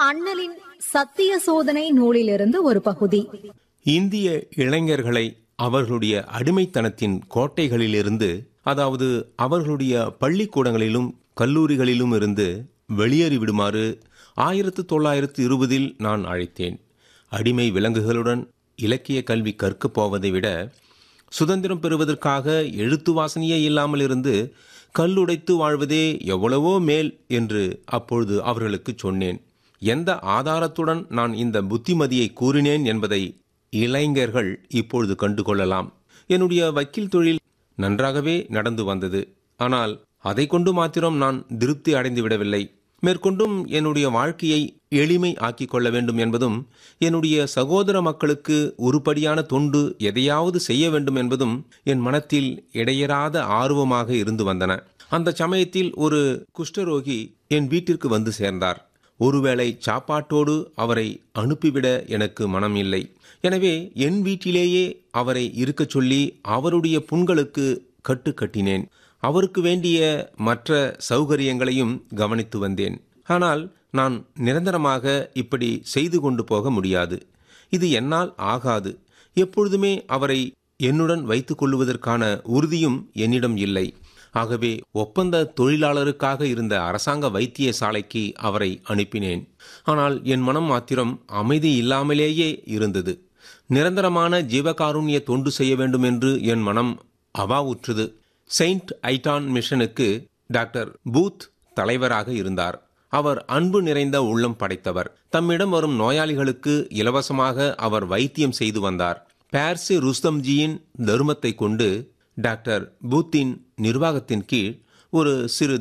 அண்ணலின் சத்திய சோதனை நூலிலிருந்து ஒரு பகுதி இந்திய இளைஞர்களை அவர்களுடைய அடிமைத்தனத்தின் கோட்டைகளிலிருந்து அதாவது அவர்களுடைய பள்ளிக்கூடங்களிலும் கல்லூரிகளிலும் இருந்து வெளியேறிவிடுமாறு ஆயிரத்து தொள்ளாயிரத்து இருபதில் நான் அழைத்தேன் அடிமை விலங்குகளுடன் இலக்கிய கல்வி கற்கப் போவதை விட சுதந்திரம் பெறுவதற்காக எழுத்து வாசனையே இல்லாமல் இருந்து கல்லுடைத்து வாழ்வதே எவ்வளவோ மேல் என்று அப்பொழுது அவர்களுக்கு சொன்னேன் எந்த ஆதாரத்துடன் நான் இந்த புத்திமதியை கூறினேன் என்பதை இளைஞர்கள் இப்பொழுது கண்டு கொள்ளலாம் என்னுடைய வக்கீல் தொழில் நன்றாகவே நடந்து வந்தது ஆனால் அதை கொண்டு மாத்திரம் நான் திருப்தி அடைந்து விடவில்லை மேற்கொண்டும் என்னுடைய வாழ்க்கையை எளிமை ஆக்கிக் கொள்ள வேண்டும் என்பதும் என்னுடைய சகோதர மக்களுக்கு உருப்படியான தொண்டு எதையாவது செய்ய வேண்டும் என்பதும் என் மனத்தில் இடையறாத ஆர்வமாக இருந்து வந்தன அந்த சமயத்தில் ஒரு குஷ்டரோகி என் வீட்டிற்கு வந்து சேர்ந்தார் ஒருவேளை சாப்பாட்டோடு அவரை அனுப்பிவிட எனக்கு மனம் இல்லை எனவே என் வீட்டிலேயே அவரை இருக்கச் சொல்லி அவருடைய புண்களுக்கு கட்டு கட்டினேன் அவருக்கு வேண்டிய மற்ற சௌகரியங்களையும் கவனித்து வந்தேன் ஆனால் நான் நிரந்தரமாக இப்படி செய்து கொண்டு போக முடியாது இது என்னால் ஆகாது எப்பொழுதுமே அவரை என்னுடன் வைத்துக் கொள்வதற்கான உறுதியும் என்னிடம் இல்லை ஆகவே ஒப்பந்த தொழிலாளருக்காக இருந்த அரசாங்க வைத்தியசாலைக்கு அவரை அனுப்பினேன் ஆனால் என் மனம் மாத்திரம் அமைதி இல்லாமலேயே இருந்தது நிரந்தரமான ஜீவகாருண்ய தொண்டு செய்ய வேண்டும் என்று என் மனம் அவாவுற்றது செயின்ட் ஐட்டான் மிஷனுக்கு டாக்டர் பூத் தலைவராக இருந்தார் அவர் அன்பு நிறைந்த உள்ளம் படைத்தவர் தம்மிடம் வரும் நோயாளிகளுக்கு இலவசமாக அவர் வைத்தியம் செய்து வந்தார் பேர்சி ருஸ்தம்ஜியின் தருமத்தை கொண்டு டாக்டர் பூத்தின் நிர்வாகத்தின் கீழ் ஒரு சிறு